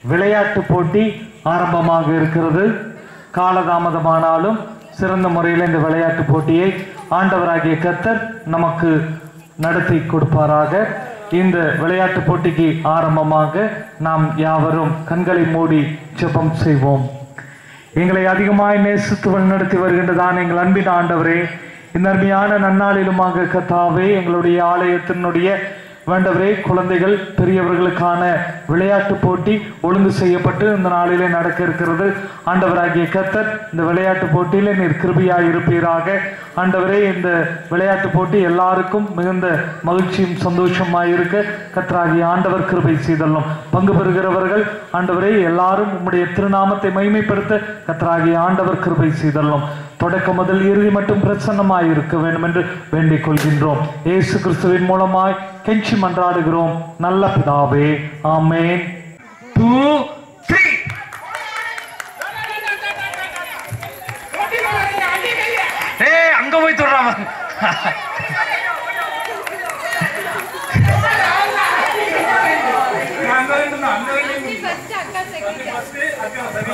விளையாட்டு போட்டி ஆரம்பமாக இருக்கிறது காலதாமதமானாலும் சிறந்த முறையில் இந்த விளையாட்டு போட்டியை ஆண்டவராகிய கர்த்தர் நமக்கு நடத்தி கொடுப்பாராக இந்த விளையாட்டு போட்டிக்கு ஆரம்பமாக நாம் யாவரும் கண்களை மூடி ஜெபம் செய்வோம் எங்களை அதிகமாய் நேசித்து வழிநடத்தி வருகின்றதான் எங்கள் அன்பின் ஆண்டவரே இந்த அருமையான நன்னாளிலுமாக கத்தாவே எங்களுடைய ஆலயத்தினுடைய வேண்டவரே குழந்தைகள் பெரியவர்களுக்கான விளையாட்டு போட்டி ஒழுங்கு செய்யப்பட்டு இந்த நாளிலே நடக்க இருக்கிறது ஆண்டவராகிய கத்தர் இந்த விளையாட்டு போட்டியிலே நீர் கிருபியாய் இருப்பீராக ஆண்டவரே இந்த விளையாட்டு போட்டி எல்லாருக்கும் மிகுந்த மகிழ்ச்சியும் சந்தோஷமாய் இருக்க கத்தராகிய ஆண்டவர் கிருபை செய்தல்லும் பங்கு பெறுகிறவர்கள் ஆண்டவரே எல்லாரும் உம்முடைய திருநாமத்தை மகிமைப்படுத்த கத்தராகிய ஆண்டவர் கிருபை செய்தல்லும் தொடக்க முதல் இறுதி மட்டும் பிரசன்னமாய் இருக்க வேண்டும் என்று வேண்டிக் கொள்கின்றோம் இயேசு கிறிஸ்துவின் மூலமாய் கெஞ்சி மன்றாடுகிறோம் நல்ல பிதாவே ஆமென் டூ த்ரீ ஏய் அங்க போய் தொடுறாம ஃபர்ஸ்ட் அக்கா செகண்ட்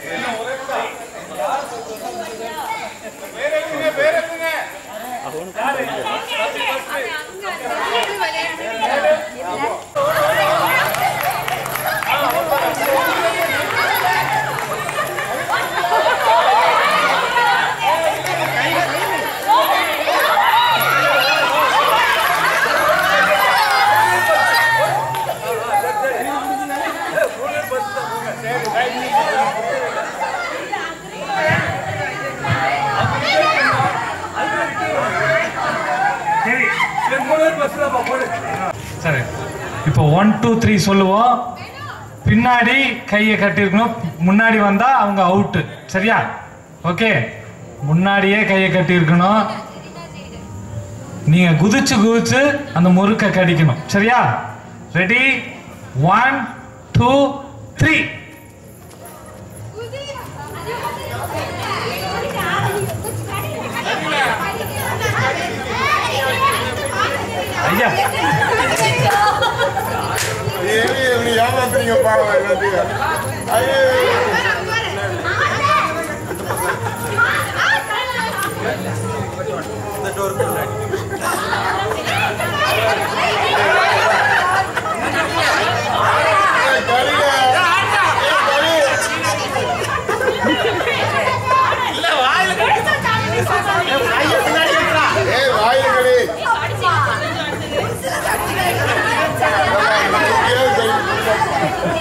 சரி இப்போ ஒன் டூ த்ரீ சொல்லுவோம் பின்னாடி கையை கட்டியிருக்கணும் முன்னாடி வந்தா அவங்க அவுட்டு சரியா ஓகே முன்னாடியே கையை கட்டியிருக்கணும் நீங்க குதிச்சு குதிச்சு அந்த முறுக்க கடிக்கணும் சரியா ரெடி ஒன் டூ த்ரீ ஐயா ஏன் இப்படி ஏமாத்துறீங்க பாவம் எல்லாத்தையும் ஐயோ ஏய், கலிங்க. ஏய், கலி. ஏய், வாயில கலி. ஏய், கலி.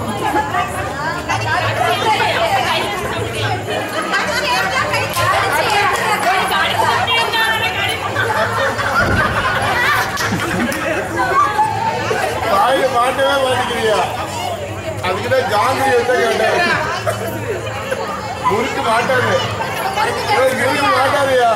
வாயில மாட்டவே மாட்டேங்கிறியா அதுக்கிட்ட ஜாங்கிரி வந்தா கேட்டேன் முறுக்கு மாட்டாது ஏய், முறுக்கு மாட்டாதியா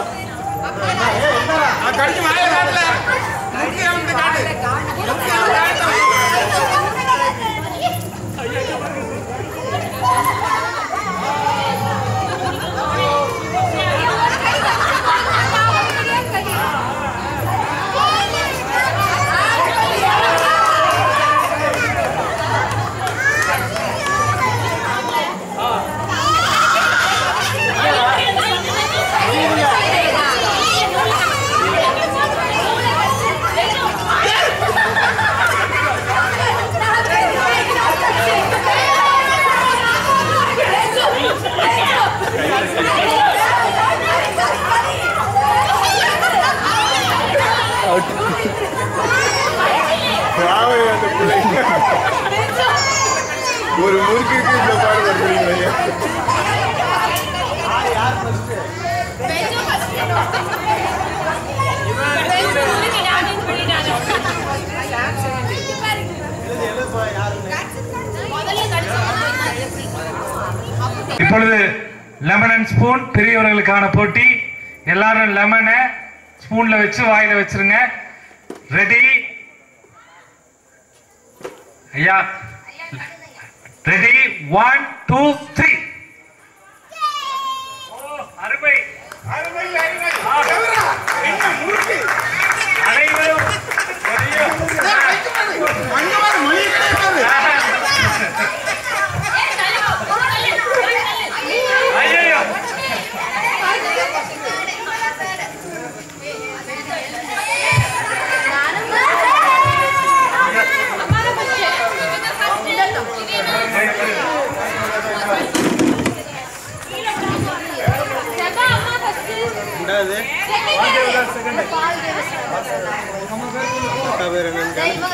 பாவம் அந்த பிள்ளைங்க ஒரு முறுக்குக்கு இந்த பாடு பண்ணுறீங்க இப்பொழுது லெமன் அண்ட் ஸ்பூன் பெரியவர்களுக்கான போட்டி எல்லாரும் லெமனை ஸ்பூன்ல வச்சு வாயில வச்சிருங்க ரெடி ஐயா ரெடி ஒன் டூ த்ரீ அருமை அனைவரும் என்னது அக்கா பேர் என்னன்னு கேளு.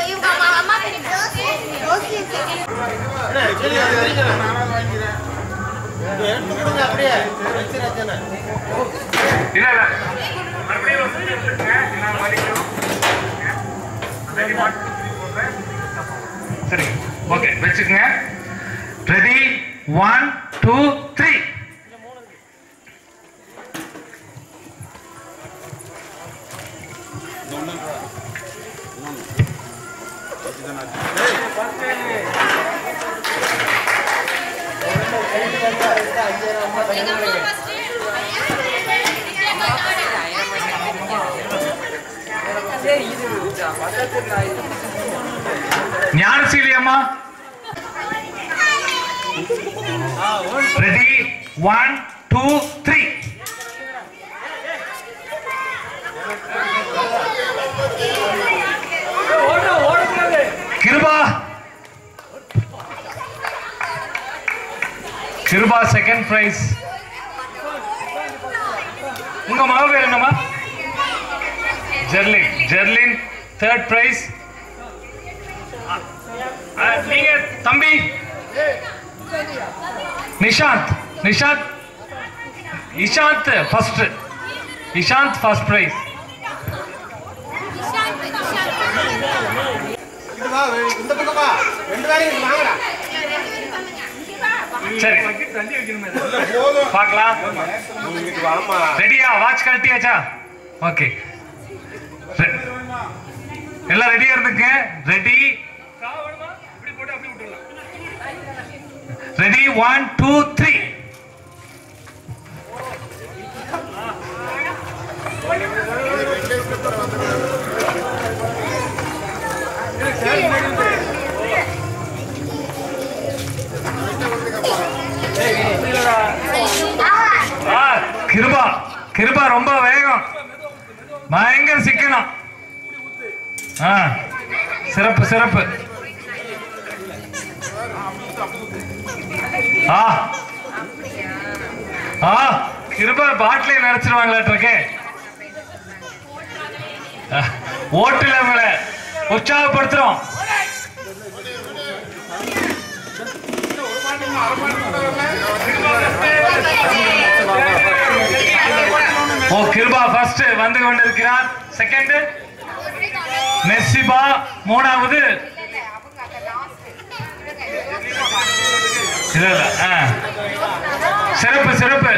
அண்ணா, actually அது வரைக்கும் நான் நானாவது வாங்கிக்கிறேன். இங்க எடுத்து கொடுங்க அப்படியே வச்சிடாச்சே இல்ல இல்ல மறுபடியும் ஒரு சுத்தி எடுத்துக்கங்க. நான் மடிக்கணும். Ready, one, two, three, four, five. சரி ஓகே வச்சுக்கங்க ready one two three Gnanaseeli அம்மா ready one two three Kiruba Kiruba second prize உங்க மக பேர் என்னம்மா ஜெர்லின் ஜெர்லின் தேர்ட் பிரைஸ் நீங்க தம்பி Nishanth Nishanth Ishanth first Ishanth first prize இங்க வா, இந்த பக்கம் வா. ரெண்டு பேரையும் வாங்கடா. சரி இல்ல, போதும். பார்க்கலாம் நீ இங்கிட்டு வாம்மா. ரெடியா வாட்ச் கழட்டியாச்சா ஓகே எல்லாம் ரெடியா இருந்துங்க ready ready one two three ஆ, கிருபா கிருபா ரொம்ப வேகம் பயங்கர சிக்கனம் ஆ சிறப்பு சிறப்பு ஆ ஆ கிருபா பாட்டிலே நினைச்சிருவாங்களாட்டிருக்கே ஓட்டுல உங்களை உற்சாகப்படுத்துறோம் ஓ கிருபா ஃபர்ஸ்ட் வந்து கொண்டிருக்கிறார் செகண்ட் மெர்சிபா மூணாவது இல்ல இல்ல ஆ. சிறப்பு சிறப்பு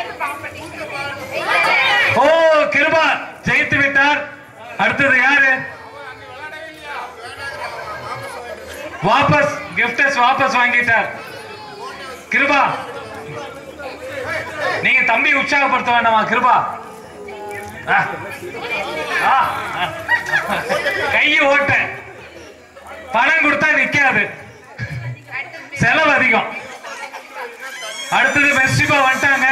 ஓ கிருபா ஜெயித்து விட்டார் அடுத்தது யாரு வாபஸ் கிஃப்டஸ் வாபஸ் வாங்கிட்டார் கிருபா நீங்க தம்பி உற்சாகப்படுத்த வேண்டாமா கிருபா ஆ. ஆ. கையை ஓட்ட பணம் கொடுத்தா நிக்காது செலவு அதிகம் அடுத்தது மெர்சிபா வந்துட்டாங்க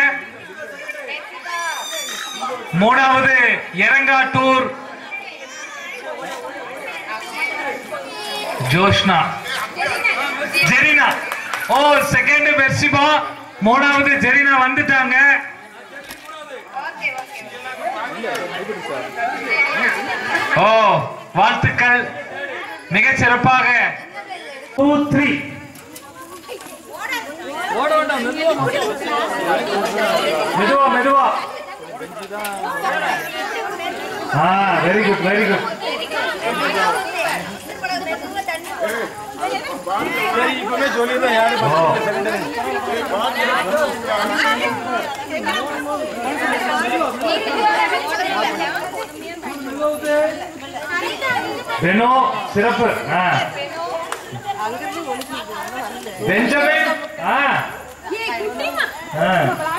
மூணாவது எரங்காட்டூர் ஜோஷ்னா ஜெரினா ஓ செகண்ட் மெர்சிபா மூணாவது ஜெரினா வந்துட்டாங்க ஓ வாழ்த்துக்கள் மிகச் சிறப்பாக டூ த்ரீ மெதுவா மெதுவா ஆ வெரி குட் வெரி குட் சரி, இப்பவே சொல்லிடுறேன் யாரு ஓ பெனோ சிறப்பு ஆ பெஞ்சமின் ஆ ஆ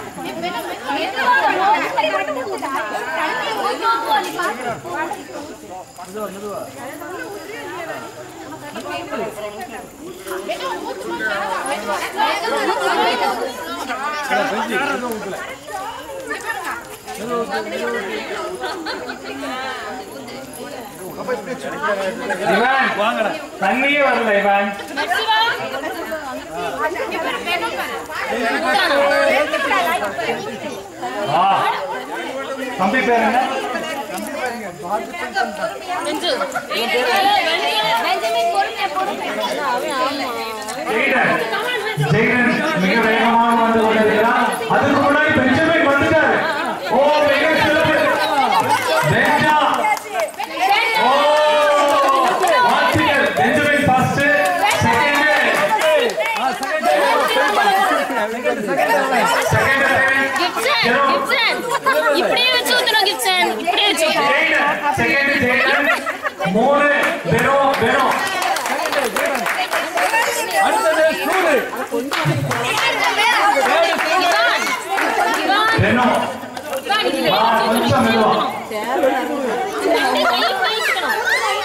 இவன் தண்ணியே வரல இவன் ஆ தம்பி பேர் என்ன ஜெயடன் ஜெயடன் மிக வேகமாக வந்து கொண்டிருக்கிறார் அதுக்கு முன்னாடி பெஞ்சமின் வந்துட்டாரு ஓ மிக சிறப்பு பெஞ்சா ஓ வாழ்த்துக்கள் பெஞ்சமின் ஃபர்ஸ்ட் செகண்ட் செகண்ட் இப்படியே வச்சு ஊத்தணும் கிப்சன் இப்படியே வச்சு ஊத்தணும். ஜெயடன் செகண்ட் ஜெயடன் மூணு வெறும் வெறும் இவான், இவான், வெறும் இவான், இது ஆ, கொஞ்சம் மெதுவா இப்படியே கை கை வச்சுக்கணும்.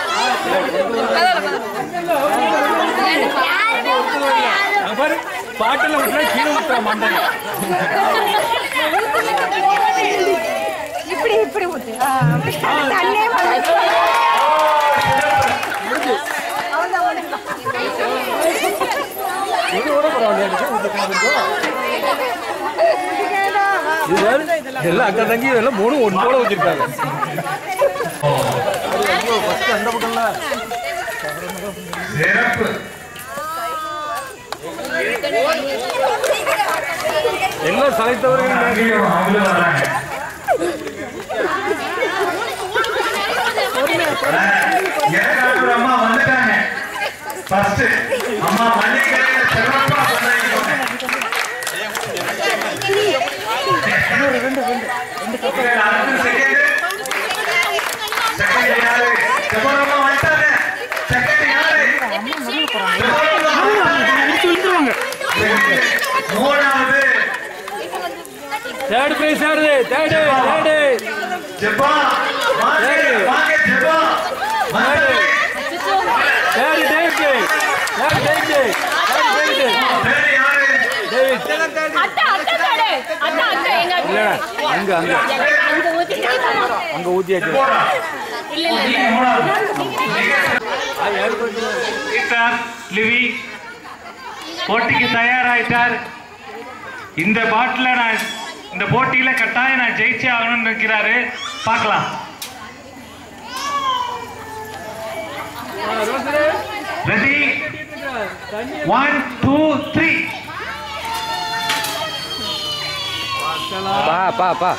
பாட்டில் விட்டுனா கீழே விட்டுற மண்டை இப்படி இப்படி ஊத்து ஆ, அப்படி. தண்ணே வந்து அவ்வளவுதான், அவ்வளவுதான். எல்லாம் அக்கா தங்கி எல்லாம் மூணு ஒன்று போல வச்சிருக்காங்க சிறப்பு எல்லாம் சளைத்தவர்கள் அங்கேயும் அவங்களும் வராங்க எனக்கு அம்மா வந்துட்டாங்க ஃபர்ஸ்ட் அம்மா மல்லிகை சிறப்பா கொண்டாடிக்கோங்க அடுத்த செகண்ட் செகண்ட் யாரு செவ்வரம்மா வந்துட்டாங்க செகண்ட் யாரு செவ்வரம்மா வந்துட்டாங்க. மூணாவது தேர்ட் பிரைஸ் யாரு தேர்டு தேர்டு ஜெப்பா வாங்க வாங்க ஜெப்பா வாங்க third David third David third David வேற யாரு டேவிட் அத்தை, அத்தை தாடு. அத்தை, அத்தை, எங்க அத்தை? அங்க அங்க அங்க ஊத்திட்டு அங்க ஊத்தியாச்சு போடா இல்ல இல்ல நீங்க மூணாவது ஈட்டார் லிவி போட்டிக்கு தயாராயிட்டார் இந்த பாட்டில நான் இந்த போட்டியில கட்டாயம் நான் ஜெயிச்சே ஆகணும்னு இருக்கிறாரு பார்க்கலாம் ரெடி ஒன் டூ த்ரீ பா பா பா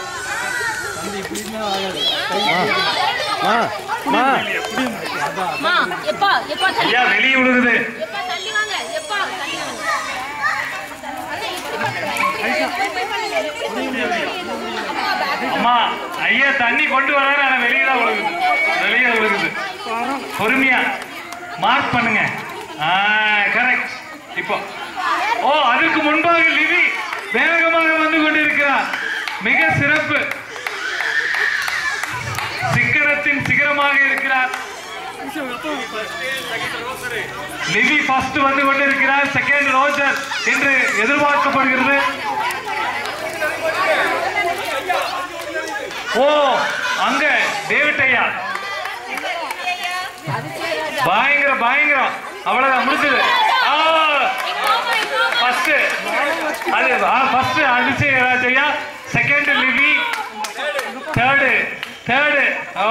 மா மா மா எப்பா எப்பா தள்ளி ஐயா வெளியே விழுகுது எப்பா தள்ளி வாங்க எப்பா தள்ளி வாங்க அம்மா ஐயா தண்ணி கொண்டு வராரு ஆனா வெளியே தான் விழுகுது வெளியே விழுகுது பொறுமையா மார்க் பண்ணுங்க கரெக்ட் இப்போ ஓ அதுக்கு முன்பாக லிவி வேகமாக வந்து கொண்டிருக்கிறார் மிக சிறப்பு சிக்கரத்தின் சிகரமாக இருக்கிறார் லிவி ஃபர்ஸ்ட் வந்து கொண்டிருக்கிறார் செகண்ட் ரோஜர் என்று எதிர்பார்க்கப்படுகிறது ஓ அங்க டேவிட் ஐயா பயங்கர பயங்கரம் அவ்வளவுதான் முடிஞ்சது ஃபர்ஸ்ட் அது ஃபர்ஸ்ட் அதிசய ராஜ் ஐயா செகண்ட் லிவி தேர்டு தேர்டு ஓ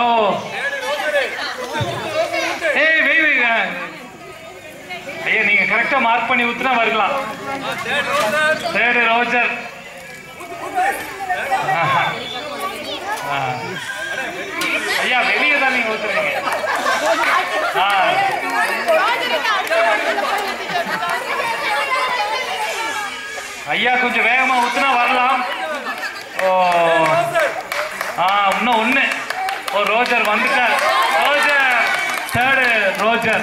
ஏய் வெய் வெய் ஐயா நீங்க கரெக்டா மார்க் பண்ணி ஊத்துனா வரலாம் தேர்டு ரோஜர் ஆஹா. ஆ. ஐயா வெளியே தான் நீங்க ஊத்துறீங்க ஆ. ஐயா கொஞ்சம் வேகமா ஊத்துனா வரலாம் ஓ ஆ இன்னும் ஒண்ணு ஓ ரோஜர் வந்துட்டார் ரோஜர் தேர்டு ரோஜர்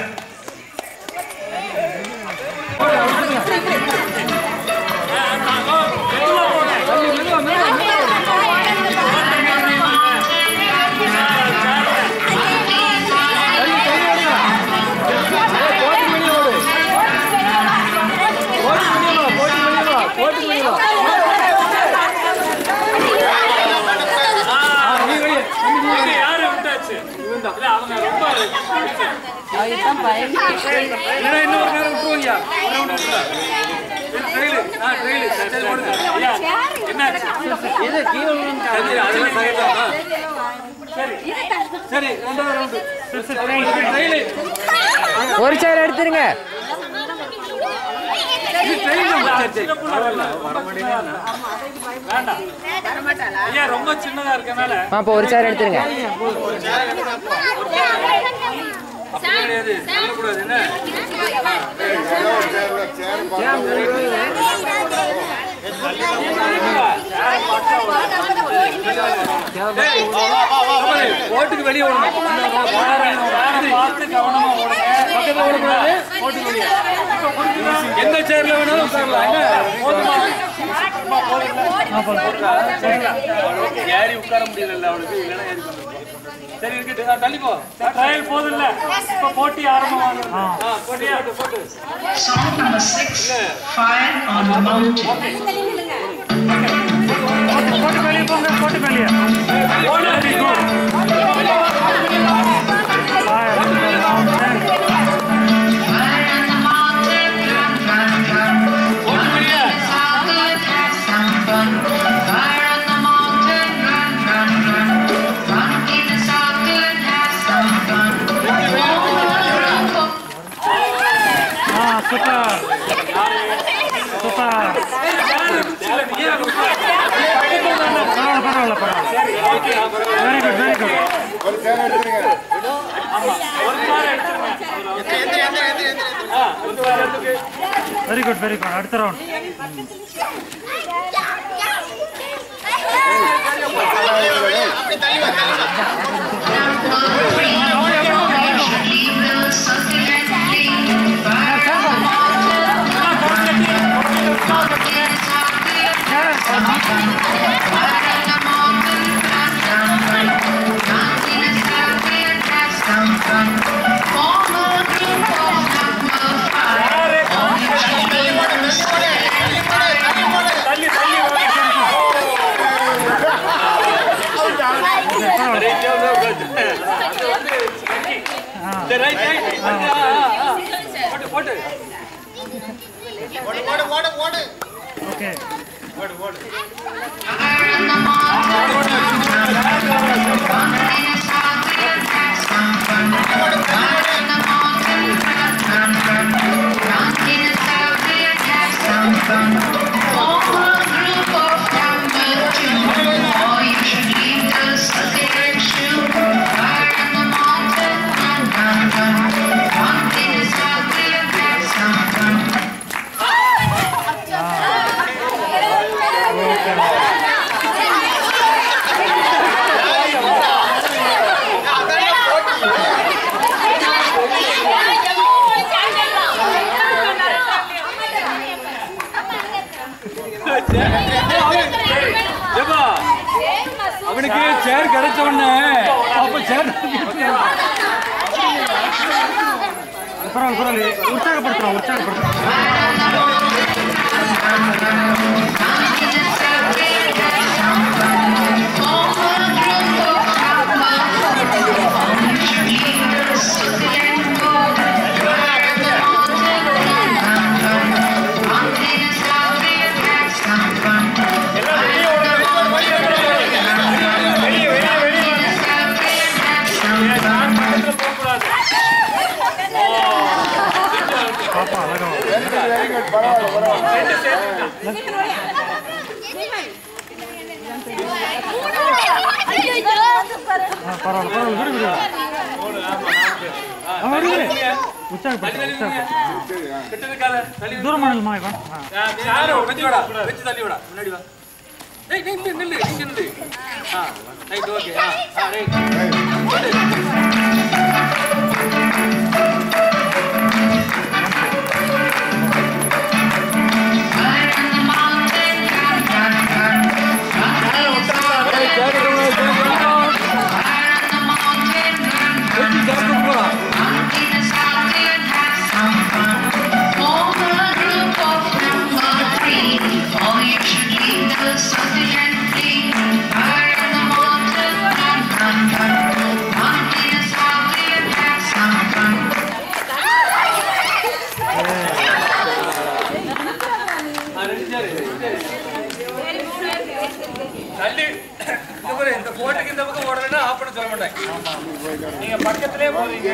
இல்லைன்னா இன்னொரு நேரம் விட்டுருவோங்கய்யா ஒரு round விட்டுருங்க. ட்ரெயிலு ஆ ட்ரெயிலு சரி போடுங்க ஐயா என்ன வந்தாச்சு இது கீழே விழுந்து அதெல்லாம் சகஜம் சரி சரி ரெண்டாவது ரவுண்டு ட்ரெயிலு ஒரு சேர் எடுத்துருங்க இது ட்ரெயின் சரி சரி பரவாயில்ல வர மாட்டேங்குது வேண்டாம் ஐயா ரொம்ப சின்னதா இருக்கனால அப்போ ஒரு சேர் எடுத்துருங்க அப்படி கிடையாது சொல்லக்கூடாது என்ன ஓட்டுக்கு வெளியே ஓடணும் பார்த்து கவனமா ஓடுங்க பக்கத்துல ஓடக்கூடாது ஓட்டுக்கு வெளியே எந்த சேர்ல வேணாலும் உட்காரலாம் என்ன போதுமா ஏறி உட்கார முடியல அவளுக்கு இல்லைன்னா ஏறி உட்கார்ந்துருப்பா. சரி இருக்கட்டும் ஆ, தள்ளி போ ட்ரையல் போதும் இல்ல இப்ப போட்டி ஆரம்பமாகுது ஆ, போட்டி போட்டு போட்டு Song number six, Fire on the Mountain. போட்டு வெளியே போங்க போட்டு வெளியே Fire on the mountain, run, run, run. One is all good, have some fun. Fire on the mountain, run, run, run. One is all good, have some fun. ஆ super super பரவாயில்ல பரவாயில்ல பரவாயில்ல very good very good very good very good அடுத்த round சரி right right போட்டு போட்டு okay ஏப்பா அவனுக்கு சேர் கிடைச்ச உடனே அப்ப சேர் பரவாயில்ல பரவாயில்ல உற்சாகப்படுத்துறோம் உற்சாகப்படுத்துறோம் பாப்பா அழகா ஆ, பரவாயில்ல பரவாயில்ல விடு விடு ஆ, விடு விடு உற்சாகப்படுத்து உற்சாகப்படுத்து கிட்டதுக்கால தள்ளி தூரம் பண்ணலுமா இவன் ஆ யாரு வச்சு விடா வச்சு தள்ளி விடா முன்னாடி வா டேய் டேய் நில்லு நில்லு இங்க நில்லு ஆ ரைட் ஓகே ஆ ஆ right Something and flee, fire in the mountain, run, run, run. Mountain is மாட்டேன் நீங்க பக்கத்திலே போறீங்க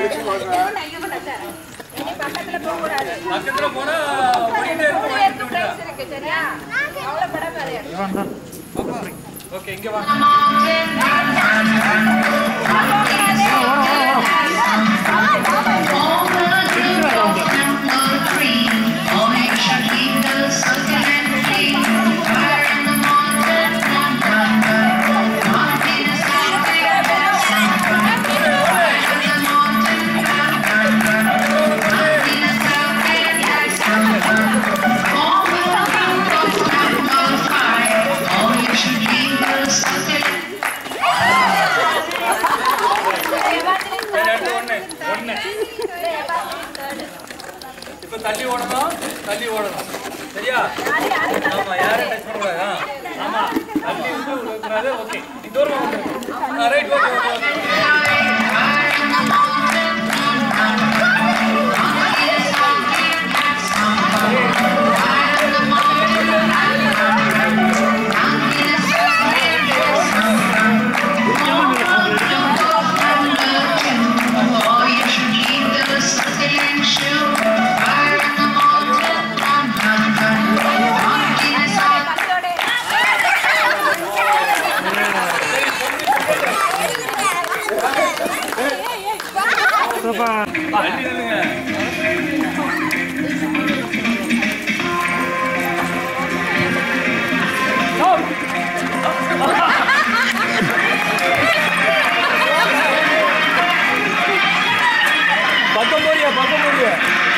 பக்கத்துல போனா போயிட்டே இருக்க ஓகே இங்க வாங்க ரெண்டு ஒண்ணு ஒண்ணு இப்ப தள்ளி ஓடணும் தள்ளி ஓடணும் சரியா ஆமா யாரும் டச் பண்ணக்கூடாது ஆ. ஆமா தள்ளி வந்து விடக்கூடாது ஓகே இந்த தூரம் ரைட் ஓகே ஓகே ஓகே தள்ளி நில்லுங்க பக்கம் போறியா பக்கம் போறியா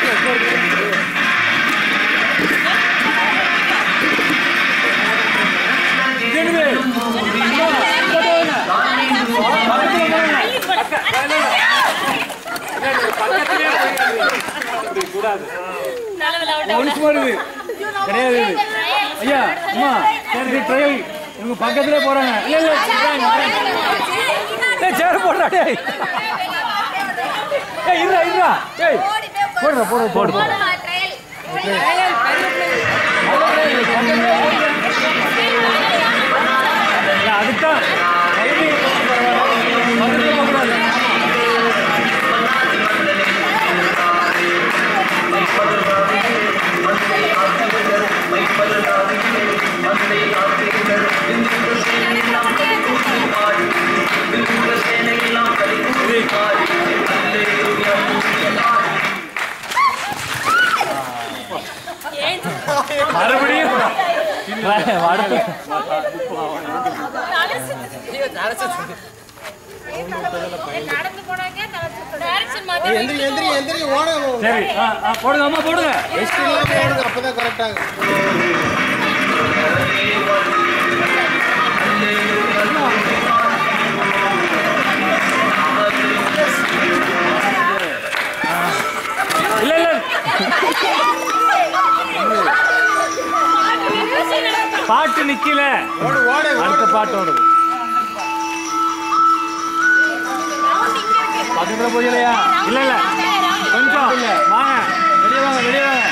இது என்னது? அம்மா, இங்க வாங்க. பக்கத்துல போங்க. அக்கா, வேணாம். இல்ல, இல்ல, பக்கத்துலயே போயிடாதீங்க. கூடாது ஒன்ஸ் வருது கிடையாது இது. ஐயா அம்மா எனக்கு ட்ரையல் இவங்க பக்கத்துல போறாங்க இல்ல இல்ல இதாங்க, இதாங்க. ஏய் சேர் போடுறா டேய் ஏய் இருடா இருடா ஏய் போடுறா போடுறா போடு போடு அதுதான் பக்கத்துல போகக்கூடாது மறுபடியும் அடுத்து நடந்து போனாங்க டைரக்ஷன் மாத்தி எந்திரி எந்திரி எந்திரி ஓடணும் சரி ஆ, ஆ, போடுங்க அம்மா போடுங்க ரெஸ்ட் இல்லாம ஓடுங்க அப்பதான் கரெக்டாக இல்ல இல்ல பாட்டு நிக்கல ஓடு ஓடு அடுத்த பாட்டு ஓடுது பக்கத்துல போகலையா இல்ல இல்ல கொஞ்சம் வாங்க வெளியே வாங்க வெளியே வாங்க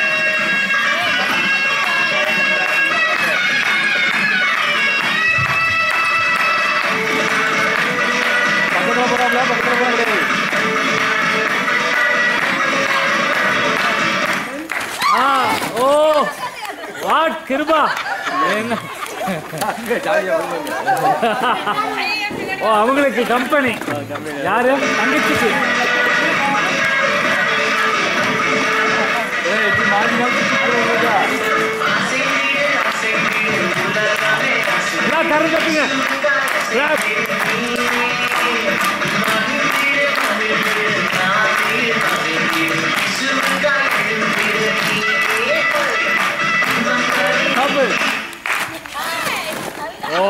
பக்கத்துல போறாப்ல பக்கத்துல போற கிடையாது ஆ ஓ வாட் கிருபா என்ன ஓ அவங்களுக்கு கம்பெனி யாரு தங்கச்சிக்கு ஏய், இப்படி மாறி மாறி சுத்திட்டு போறதா? எல்லாம் கரை கட்டுங்க எல்லாம் சாப்பிடு. ஓ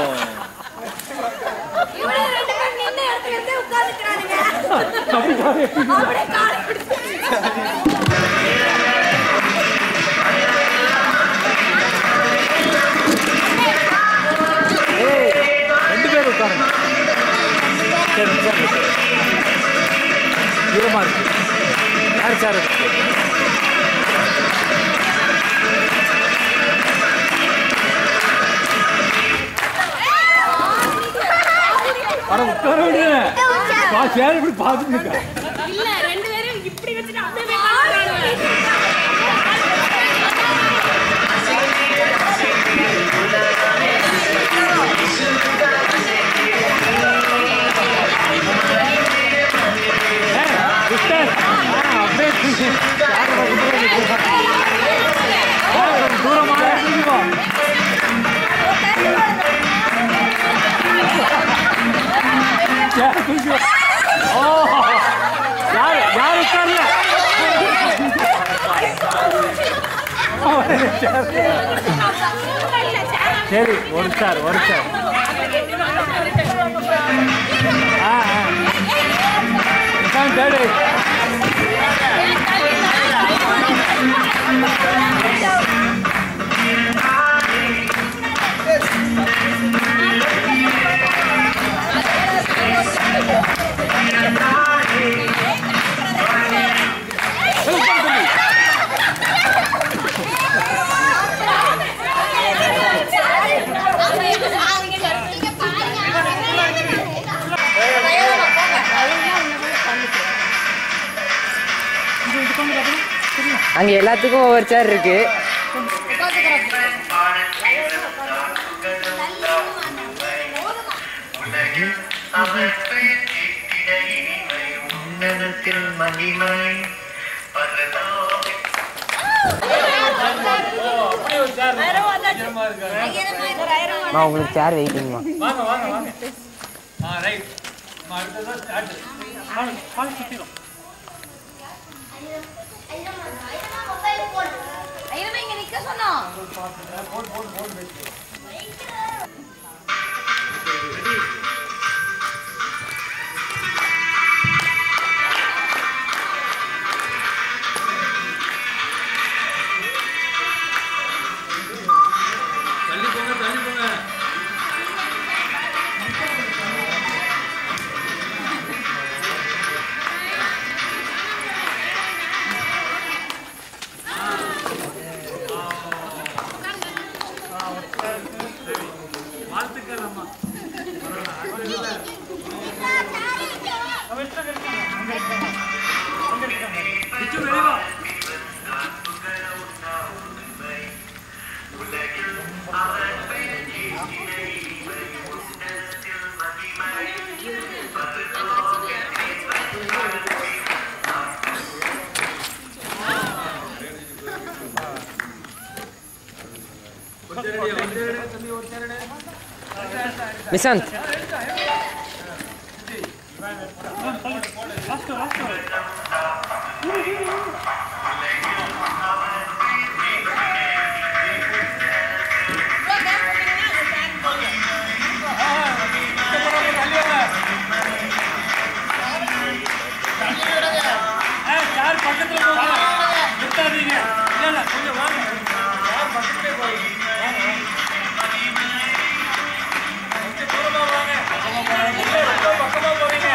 இவனே ரெண்டு பேரும் நின்ன இடத்துல இருந்தே உட்கார்ந்துக்கிறானுங்க. அப்படியே காலை பிடிச்சு. ரெண்டு பேர் உட்காருங்க சரி உட்காருங்க தூரமா இருக்கு யார் சார் அட உட்கார விடுங்க சேர் இப்படி பார்த்துட்டு இருக்கா இல்ல ரெண்டு பேரும் இப்படி வச்சுட்டு அப்படியே போய் பார்க்கறானுங்க. சிஸ்டர் அப்படியே யார் பக்கத்துல நிக்கிறா? கொஞ்சம் தூரமா இருந்துக்கோ யார் தூக்கி- ஓ யார் யார் உட்கார்ல சரி ஒரு சார் ஒரு சார் ஆ ஆ இதான் தேடு அங்க எல்லாத்துக்கும் ஒவ்வொரு சேர் இருக்கு அம்மா, உங்களுக்கு சேர் வெயிட்டிங்மா வாங்க வாங்க வாங்க ஆ ரைட் அடுத்ததான் ஸ்டார்ட் கால் கால் சுத்திடும் ஐயமே இங்க நிக்க சொன்னோம் தள்ளி போங்க தள்ளி போங்க வாழ்த்துக்கள் அம்மா பிச்சு வெளியே வா நிசாந்த் யார் பக்கத்துல போங்க நிறுத்தாதீங்க இல்ல இல்ல கொஞ்சம் வாங்க யார் பக்கத்துல போய் கொஞ்சம் தூரமா வாங்க இல்ல, ரொம்ப பக்கமா போறீங்க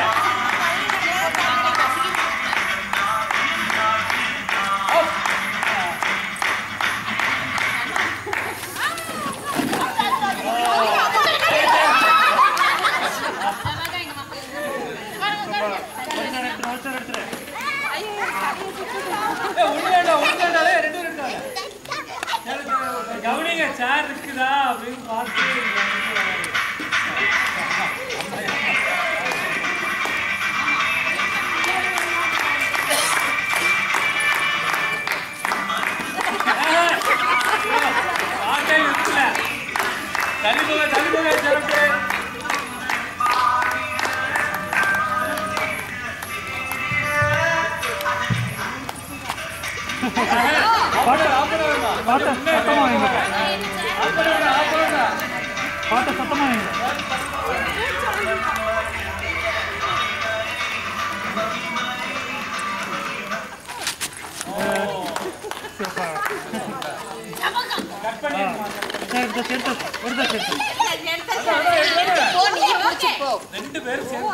உண்மையாடா உண்மையாடாலே ரெண்டு ரெண்டு கவனிங்க சேர் இருக்குதா அப்படின்னு பார்த்து பார்த்தே இருக்குல்ல தள்ளி போங்க தள்ளி போங்க சிறப்பு பாட்டு பாட்டு சத்தமா வைங்க பாட்டு சத்தமா வைங்க எடுத்து சேர்த்து எடுத்து சேர்த்து ரெண்டு பேரும் சேர்ந்து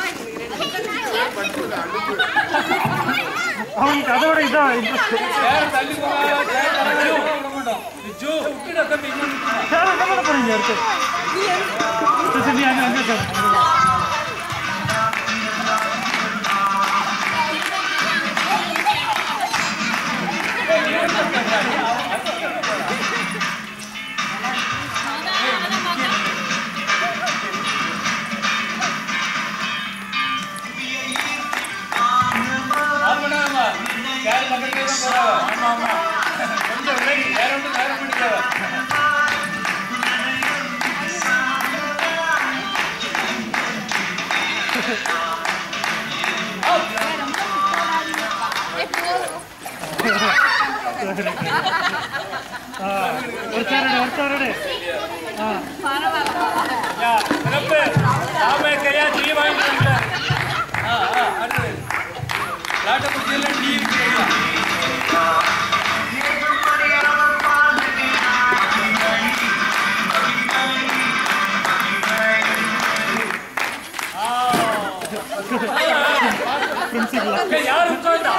அவனுக்கு அதோட இதான் இன்ட்ரெஸ்ட் சேர் தள்ளி போங்க சேர் தள்ளி போங்க விட மாட்டோம் ஜோ விட்டுட தம்பி சேர் என்ன பண்ண போறீங்க அடுத்து சரி, சரி நீ அங்க அங்க சார் ஒரு சேர் எடு ஒரு சேர் எடு ஆ யா சிறப்பு நாம கையா டீ வாங்கிட்டு ஆ ஆ அடுத்து லாட்டக்குச்சியில் டீ விற்கிறீங்களா பிரின்சிபல் யார் உட்கார்ந்தா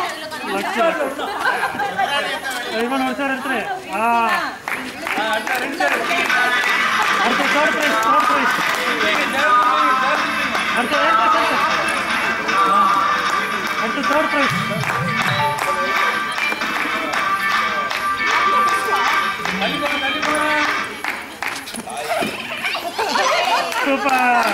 இவன் ஒரு சேர் எடுத்துரு ஆ ஆ, அடுத்த ரெண்டு பேர் அடுத்து தேர்ட் ப்ரைஸ் தேர்ட் ப்ரைஸ் அடுத்து ஏன் ப்ரைஸ் அடுத்து தேர்ட் ப்ரைஸ் தள்ளி போங்க தள்ளி போங்க சூப்பர்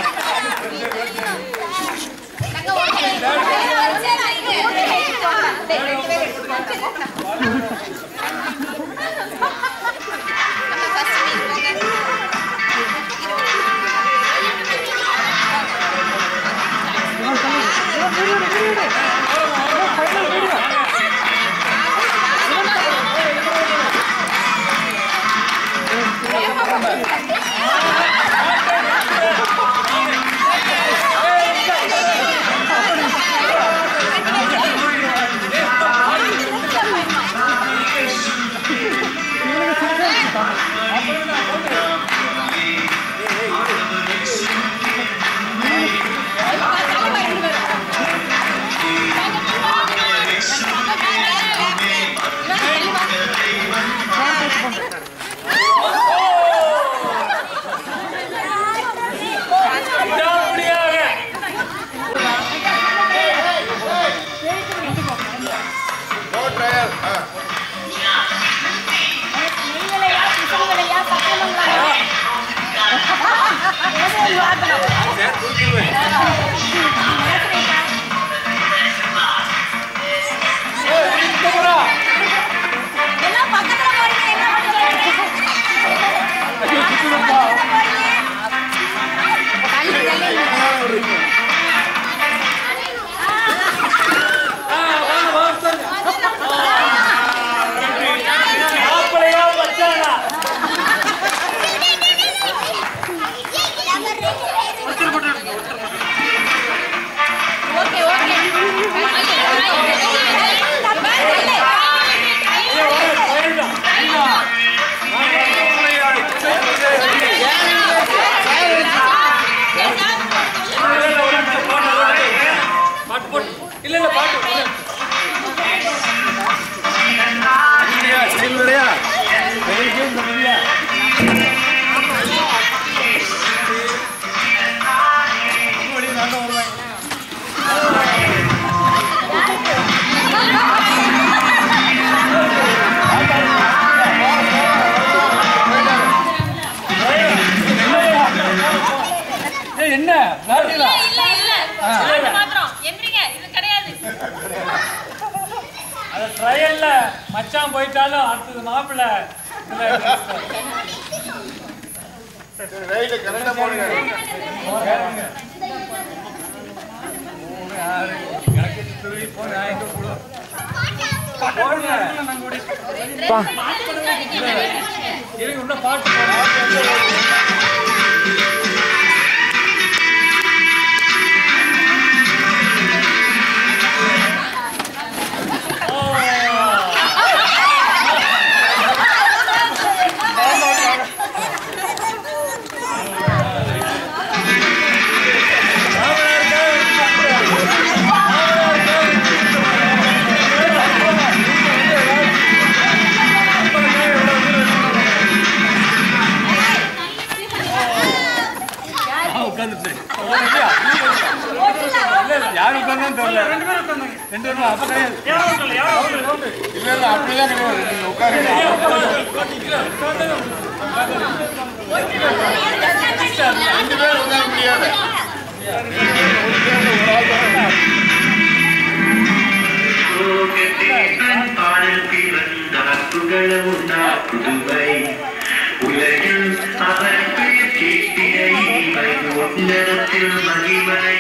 விடாமுடியாக நோ ட்ரையல் ஆ எல்லாம் பக்கத்துல போறீங்க என்ன பண்றீங்க தள்ளி தள்ளி மாப்பிளையா பச்சானா ஓகே ஓகே பாட்டு போட்டு இல்ல இல்ல பாட்டு இல்ல. ஸ்டைல் வேறையா ஏய், என்ன விளையாட்டுங்களா இல்ல இல்ல பாட்டு மாத்திரம் எந்திரிங்க இது கிடையாது அது ட்ரையல்ல மச்சான் போயிட்டாலும் அடுத்தது மாப்பிள்ளை சரி ரைட்டு கரெக்டாக போடுங்க பா இருங்க இன்னும் பாட்டு போடுறேன். யார் உட்கார்ந்தான்னு தெரியல ரெண்டு பேரும் உட்கார்ந்தாங்க ரெண்டு பேரும் அப்ப கிடையாது இல்லை இல்லை அப்படிலாம் கிடையாது நீங்கள் உட்காருங்க ரெண்டு பேர் உட்கார முடியாது பாடல் பிறந்த புகழ உண்டா புதுவை உலகில் அவர்கள் கேட்டிட இவை உன்னதத்தில் மகிமை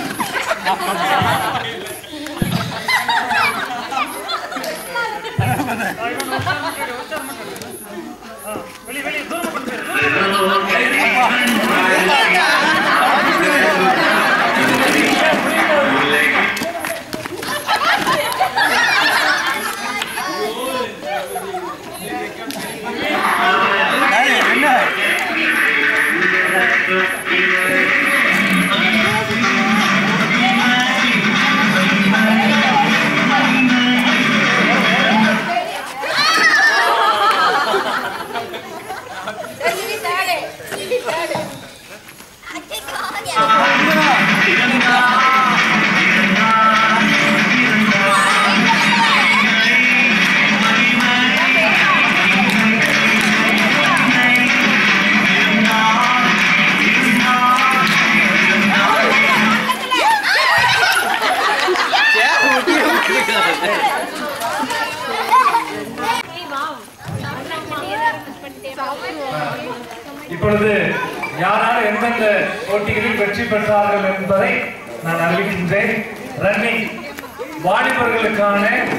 ஆ இப்பொழுது யாரால் எந்தெந்த போட்டிகளில் வெற்றி பெற்றார்கள் என்பதை நான் அறிவிக்கின்றேன் ரன்னிங் வாலிபர்களுக்கான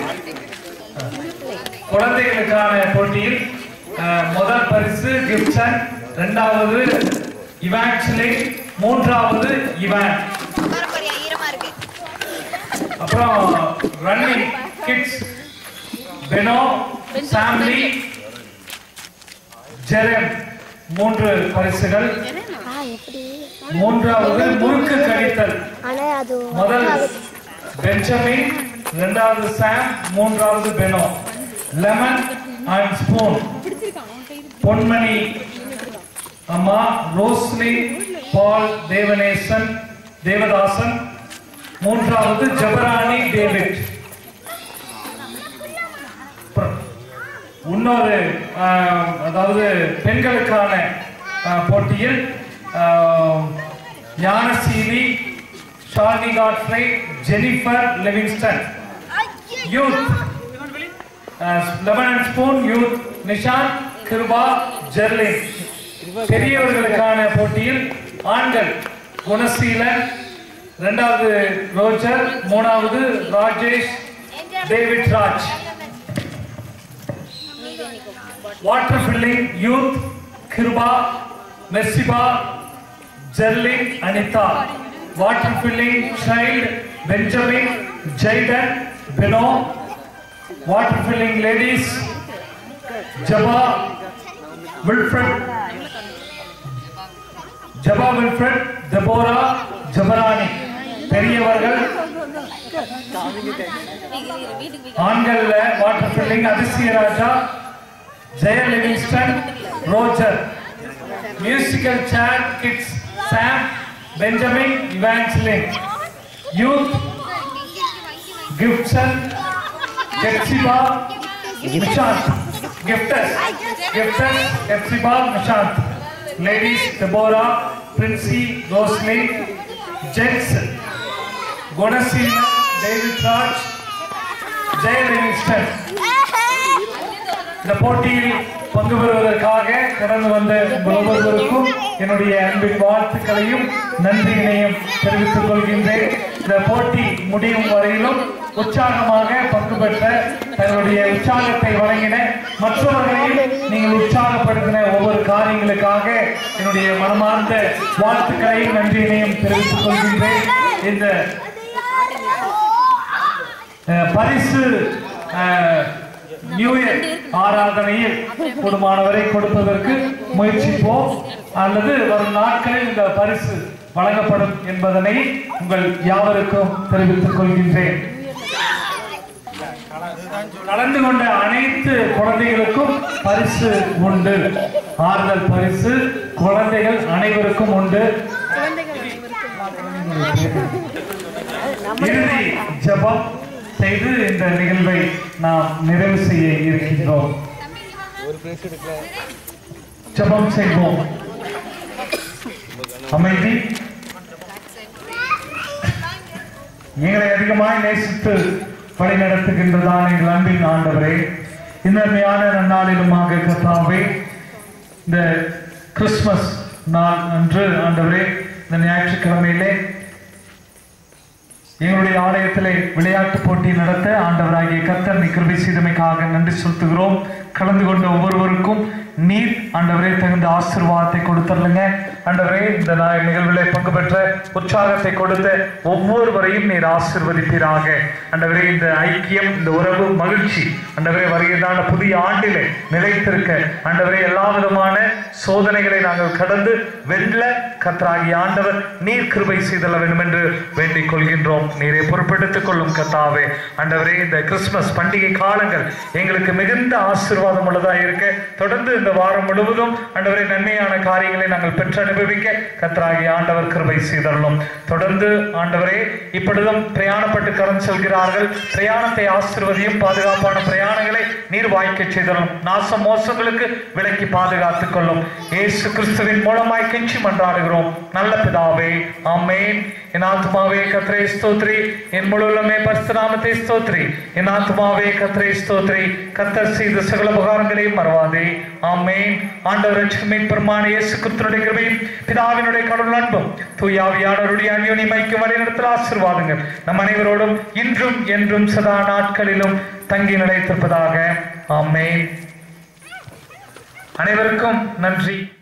குழந்தைகளுக்கான போட்டியில் அஹ், முதல் பரிசு கிப்சன் இரண்டாவது இவான்ஸ்லி மூன்றாவது இவான் ஈரமா இருக்கு அப்புறம் ரன்னிங் கிட்ஸ் பெனோ சாம்லி ஜெரன் மூன்று பரிசுகள் மூன்றாவது முறுக்கு கடித்தல் ஆனா அது முதல் பெஞ்சமின் இரண்டாவது சாம் மூன்றாவது Beno lemon and spoon Ponmani அம்மா ரோஸ்லி பால் தேவநேசன் தேவதாசன் மூன்றாவது ஜபராணி டேவிட் அப்புறம் இன்னொரு ஆஹ், அதாவது பெண்களுக்கான ஆஹ், போட்டியில் ஆஹ், Gnanaseeli Sharni Godfrey Jennifer Livingston youth lemon and spoon youth Nishanth Kiruba Jerlin பெரியவர்களுக்கான போட்டியில் ஆண்கள் குணசீலன் இரண்டாவது ரோஜர் மூணாவது Rajesh David Raj water filling youth Kiruba Mercyba Jerlin Anitha water filling child Benjamin Jayden Beno water filling ladies Jaba Wilfred Jaba Wilfred Deborah Jabarani பெரியவர்கள் ஆண்கள்ல water filling Athisaya Raja Jeya Livingston Roger musical chair kids Sam Benjamin Evanslin youth Gibson Jexiba Nishanth கிஃப்டர்ஸ் கிஃப்டர்ஸ் Ebsiba Nishanth ladies Deborah Princy Rosly gents Gunaseela David Raj Jeya Livingston இந்த போட்டியில் பங்கு பெறுவதற்காக கடந்து வந்த உங்கள் ஒவ்வொருவருக்கும் என்னுடைய அன்பின் வாழ்த்துக்களையும் நன்றியினையும் தெரிவித்துக் கொள்கின்றேன் இந்த போட்டி முடியும் வரையிலும் உற்சாகமாக பங்கு பெற்ற தன்னுடைய உற்சாகத்தை வழங்கின மற்றவர்களையும் நீங்கள் உற்சாகப்படுத்தின ஒவ்வொரு காரியங்களுக்காக என்னுடைய மனமார்ந்த வாழ்த்துக்களையும் நன்றியினையும் தெரிவித்துக் கொள்கின்றேன் இந்த அஹ், பரிசு அஹ், நியூ இயர் ஆராதனையில் கூடுமானவரை கொடுப்பதற்கு முயற்சிப்போம் அல்லது வரும் நாட்களில் இந்த பரிசு வழங்கப்படும் என்பதனை உங்கள் யாவருக்கும் தெரிவித்துக் கொள்கின்றேன் கலந்து கொண்ட அனைத்து குழந்தைகளுக்கும் பரிசு உண்டு ஆறுதல் பரிசு குழந்தைகள் அனைவருக்கும் உண்டு இறுதி ஜெபம் செய்து இந்த நிகழ்வை நாம் நிறைவு செய்ய இருக்கின்றோம் ஜெபம் செய்வோம் அமைதி எங்களை அதிகமாய் நேசித்து வழி நடத்துகின்றதான் எங்கள் அன்பின் ஆண்டவரே இந்த அருமையான நன்னாளிலுமாக கர்த்தாவே இந்த கிறிஸ்மஸ் நாள் அன்று ஆண்டவரே இந்த ஞாயிற்றுக்கிழமையிலே எங்களுடைய ஆலயத்திலே விளையாட்டு போட்டி நடத்த ஆண்டவராகிய கர்த்தர் நீ கிருபை செய்தமைக்காக நன்றி செலுத்துகிறோம் கலந்து கொண்ட ஒவ்வொருவருக்கும் நீர் ஆண்டவரே தகுந்த ஆசீர்வாதத்தை கொடுத்துருங்க ஆண்டவரே இந்த நாள் நிகழ்விலே பங்கு பெற்ற உற்சாகத்தை கொடுத்த ஒவ்வொருவரையும் நீர் ஆசீர்வதிப்பீராக ஆண்டவரே இந்த ஐக்கியம் இந்த உறவு மகிழ்ச்சி ஆண்டவரே வருகிறதான புதிய ஆண்டிலே நிலைத்திருக்க ஆண்டவரே எல்லா விதமான சோதனைகளை நாங்கள் கடந்து வெல்ல கர்த்தராகிய ஆண்டவர் நீர் கிருபை செய்தல வேண்டும் என்று வேண்டிக் கொள்கின்றோம் நீரை பொறுப்பெடுத்துக் கொள்ளும் கத்தாவே ஆண்டவரே இந்த கிறிஸ்துமஸ் பண்டிகை காலங்கள் எங்களுக்கு மிகுந்த ஆசீர்வாதம் உள்ளதா இருக்க தொடர்ந்து இந்த வாரம் முழுவதும் ஆண்டவரே நன்மையான காரியங்களை நாங்கள் பெற்று அனுபவிக்க கர்த்தராகிய ஆண்டவர் கிருபை செய்தள்ளும் தொடர்ந்து ஆண்டவரே இப்பொழுதும் பிரயாணப்பட்டு கரம் செல்கிறார்கள் பிரயாணத்தை ஆசிர்வதியும் பாதுகாப்பான பிரயாணங்களை நீர் வாய்க்க செய்தலும் நாச மோசங்களுக்கு விலக்கி பாதுகாத்துக் கொள்ளும் இயேசு கிறிஸ்துவின் மூலமாய் கெஞ்சி மன்றாடுகிறோம் நல்ல பிதாவே ஆமென் என் ஆத்மாவே கத்ரே ஸ்தோத்ரி என் முழுவலுமே பரிசுநாமத்தை ஸ்தோத்ரி என் ஆத்மாவே கத்ரே ஸ்தோத்ரி கத்தர் செய்த சகல உபகாரங்களையும் மறவாதே ஆமென் ஆண்டவர் ரட்சகமின் பெருமான இயேசு கிறிஸ்துனுடைய கிருபையும் பிதாவினுடைய கடவுள் அன்பும் தூயாவியானவருடைய அந்யோனிமைக்கு வழிநடத்தல் ஆசீர்வாதங்கள் நம் அனைவரோடும் இன்றும் என்றும் சதா நாட்களிலும் தங்கி நிலைத்திருப்பதாக ஆமென் அனைவருக்கும் நன்றி